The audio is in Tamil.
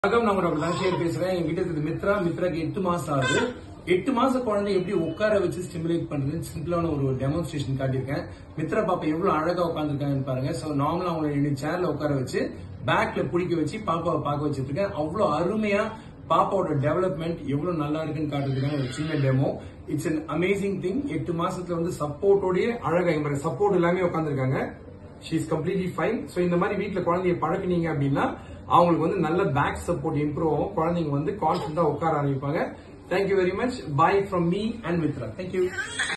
வணக்கம் நான் டாக்டர் தனசேகர் பேசுறேன் என்கிட்ட இருக்குது மித்ரா மித்ராக்கு எட்டு மாசம் ஆகுது எட்டு மாச குழந்தை எப்படி உட்கார வச்சு ஸ்டிமுலேட் பண்றதுன்னு சிம்பிளான ஒரு டெமான்ஸ்ட்ரேஷன் காட்டியிருக்கேன் மித்ரா பாப்பா எவ்வளவு அழகா உட்காந்துருக்காங்கன்னு பாருங்க சோ நார்மலா அவங்களை ரெண்டு சேர்ல உட்கார வச்சு பேக்ல பிடிக்க வச்சு பாப்பாவை பார்க்க வச்சிட்டு இருக்கேன் அவ்வளவு அருமையா பாப்பாவோட டெவலப்மெண்ட் எவ்வளவு நல்லா இருக்குன்னு காட்டுறதுக்கான ஒரு சின்ன demo it's an amazing thing எட்டு மாசத்துல வந்து சப்போர்ட்டோடய அழகா சப்போர்ட் எல்லாமே உட்காந்துருக்காங்க she is completely fine so இந்த மாதிரி வீட்டில் குழந்தைய பழக்கினீங்க அப்படின்னா அவங்களுக்கு வந்து நல்ல பேக் சப்போர்ட் இம்ப்ரூவ் ஆகும் குழந்தைங்க வந்து கான்ஃபிடண்டா உட்கார ஆரம்பிப்பாங்க thank you very much bye from me and Mithra thank you